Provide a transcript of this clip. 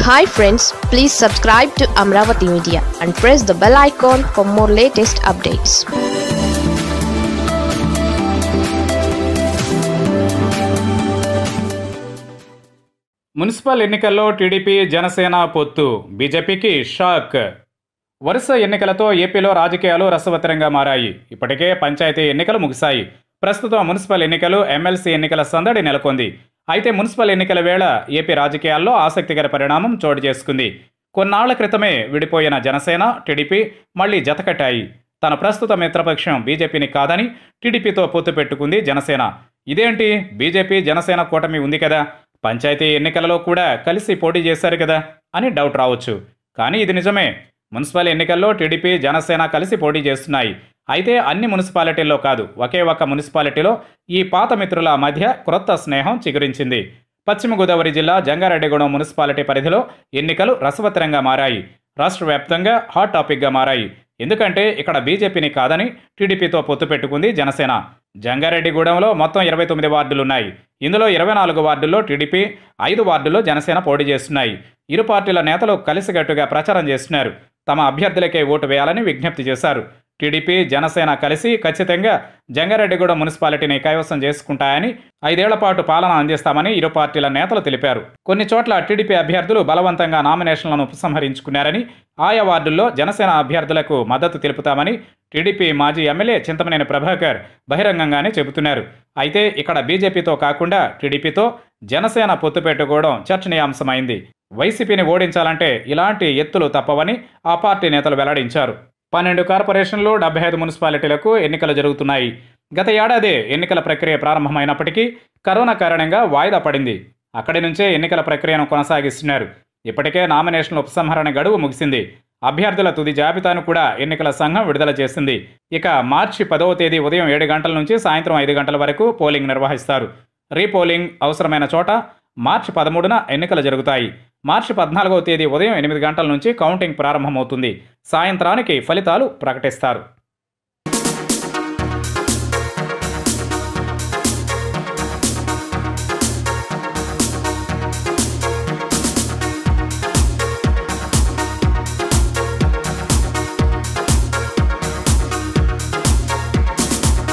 hi friends please subscribe to Amaravati media and press the bell icon for more latest updates municipal ఎన్నికల్లో TDP Janasena పొత్తు బీజేపీకి shock వరుస ఎన్నికలతో ఏపీలో రాజకీయాలు రసవత్తరంగా మారాయి ఇప్పటికే పంచాయతీ ఎన్నికలు ముగిశాయి ప్రస్తుతం మున్సిపల్ ఎన్నికలు ఎమ్మెల్సీ ఎన్నికల సందడి నెలకొంది అయితే మున్సిపల్ ఎన్నికల వేళ ఏపీ రాజకీయాల్లో ఆసక్తికర పరిణామం చోటు చేసుకుంది కొన్నాళ్ల క్రితమే విడిపోయిన జనసేన టీడీపీ మళ్లీ జతకట్టాయి తన ప్రస్తుత మిత్రపక్షం బీజేపీని కాదని టీడీపీతో పొత్తు పెట్టుకుంది జనసేన ఇదేంటి బీజేపీ జనసేన కూటమి ఉంది కదా పంచాయతీ ఎన్నికలలో కూడా కలిసి పోటీ చేశారు కదా అని డౌట్ రావచ్చు కానీ ఇది నిజమే మున్సిపల్ ఎన్నికల్లో టీడీపీ జనసేన కలిసి పోటీ చేస్తున్నాయి అయితే అన్ని మున్సిపాలిటీల్లో కాదు ఒకే ఒక్క మున్సిపాలిటీలో ఈ పాత మిత్రుల మధ్య క్రొత్త స్నేహం చిగురించింది పశ్చిమ గోదావరి జిల్లా జంగారెడ్డిగూడెం మున్సిపాలిటీ పరిధిలో ఎన్నికలు రసవత్తరంగా మారాయి రాష్ట్ర వ్యాప్తంగా హాట్ టాపిక్గా మారాయి ఎందుకంటే ఇక్కడ బీజేపీని కాదని టీడీపీతో పొత్తు పెట్టుకుంది జనసేన జంగారెడ్డిగూడెంలో మొత్తం ఇరవై తొమ్మిది వార్డులున్నాయి ఇందులో ఇరవై నాలుగు వార్డుల్లో టీడీపీ ఐదు వార్డుల్లో జనసేన పోటీ చేస్తున్నాయి ఇరు పార్టీల నేతలు కలిసికట్టుగా ప్రచారం చేస్తున్నారు తమ అభ్యర్థులకే ఓటు వేయాలని విజ్ఞప్తి చేశారు టీడీపీ జనసేన కలిసి ఖచ్చితంగా జంగారెడ్డిగూడెం మున్సిపాలిటీని కైవసం చేసుకుంటాయని ఐదేళ్ల పాటు పాలన అందిస్తామని ఇరు పార్టీల నేతలు తెలిపారు కొన్ని చోట్ల టీడీపీ అభ్యర్థులు బలవంతంగా నామినేషన్లను ఉపసంహరించుకున్నారని ఆయా వార్డుల్లో జనసేన అభ్యర్థులకు మద్దతు తెలుపుతామని టీడీపీ మాజీ ఎమ్మెల్యే చింతమనేని ప్రభాకర్ బహిరంగంగానే చెబుతున్నారు అయితే ఇక్కడ బీజేపీతో కాకుండా టీడీపీతో జనసేన పొత్తు పెట్టుకోవడం చర్చనీయాంశమైంది వైసీపీని ఓడించాలంటే ఇలాంటి ఎత్తులు తప్పవని ఆ పార్టీ నేతలు వెల్లడించారు పన్నెండు కార్పొరేషన్లు డెబ్బై ఐదు మున్సిపాలిటీలకు ఎన్నికలు జరుగుతున్నాయి గత ఏడాది ఎన్నికల ప్రక్రియ ప్రారంభమైనప్పటికీ కరోనా కారణంగా వాయిదా పడింది అక్కడి నుంచే ఎన్నికల ప్రక్రియను కొనసాగిస్తున్నారు ఇప్పటికే నామినేషన్ల ఉపసంహరణ గడువు ముగిసింది అభ్యర్థుల తుది జాబితాను కూడా ఎన్నికల సంఘం విడుదల చేసింది ఇక మార్చి పదవ తేదీ ఉదయం ఏడు గంటల నుంచి సాయంత్రం ఐదు గంటల వరకు పోలింగ్ నిర్వహిస్తారు రీపోలింగ్ అవసరమైన చోట మార్చి పదమూడున ఎన్నికలు జరుగుతాయి మార్చి పద్నాలుగవ తేదీ ఉదయం ఎనిమిది గంటల నుంచి కౌంటింగ్ ప్రారంభమవుతుంది సాయంత్రానికి ఫలితాలు ప్రకటిస్తారు